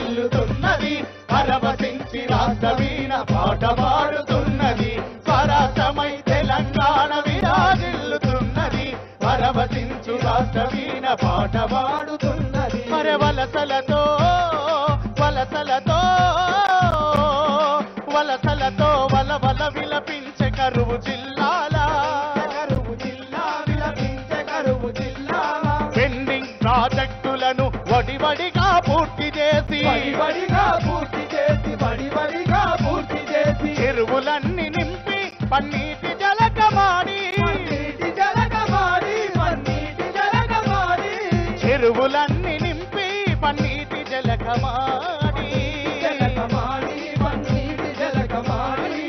విరాజిల్లుతున్నది పరవశించి రాష్ట్రవీణ పాట పాడుతున్నది స్వరాష్ట్రమై తెలంగాణ విరాజిల్లుతున్నది పరవశించు రాష్ట్రవీణ పాట పాడుతున్నది మరి వలసలతో వలసలతో వలసలతో వల వల విలపించే కరువు జిల్లాల కరువు జిల్లా విలపించే కరువు జిల్లా పెండింగ్ ప్రాజెక్టులను వడివడిగా పూర్తి చేసి బడి బడిగా పూర్తి చేసి బడి బడిగా పూర్తి చేసి చెరువులన్నీ నింపి పన్నీటి జలకమాడి నీటి జలకమాడి మన్నీటి జలకమాడి చెరువులన్నీ నింపి పన్నీటి జలకమాడి జలకమాడి మన్నీటి జలకమాడి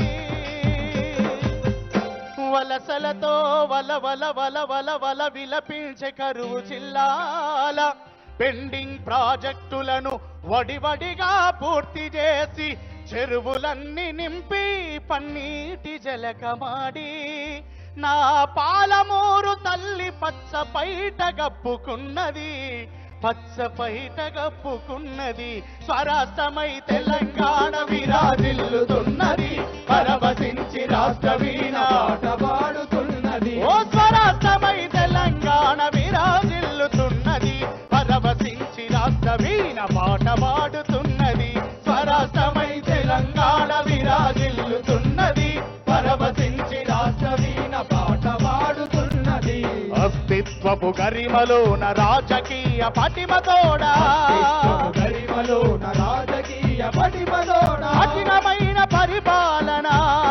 వలసలతో వల వల వల వల వల విలపించే కరువు జిల్లాల పెండింగ్ ప్రాజెక్టులను వడివడిగా పూర్తి చేసి చెరువులన్నీ నింపి పన్నీటి జలకమాడి నా పాలమూరు తల్లి పచ్చ పైట గప్పుకున్నది పచ్చ పైట గప్పుకున్నది స్వరాష్ట్రమై తెలంగాణ విరాజిల్లుతున్నది పరవశించి రాష్ట్ర వీణ పాట పాడుతున్నది ఓ స్వరాష్ట్రమై తెలంగాణ విరాజిల్లుతున్నది పరవశించి రాష్ట్ర వీణ పాట పాడుతున్నది స్వరాష్ట్రమై తెలంగాణ విరాజిల్లుతున్నది పరవశించి రాష్ట్ర వీణ పాట పాడుతున్నది అస్తిత్వపు గరిమలోన రాజకీయ పటిమతోడా గరిమలోన రాజకీయ పటిమలోన కఠినమైన పరిపాలన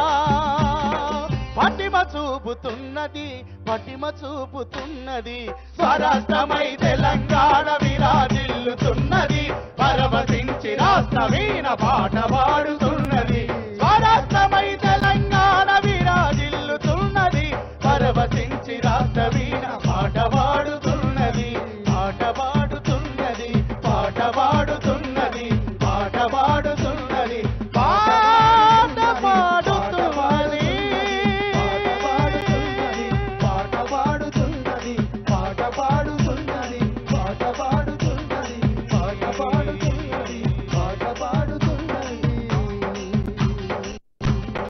పటిమ చూపుతున్నది పటిమ చూపుతున్నది స్వరాష్ట్రమై తెలంగాణ విరాజిల్లుతున్నది పరవశించి రాష్ట్ర వీణ పాట పాడుతున్నది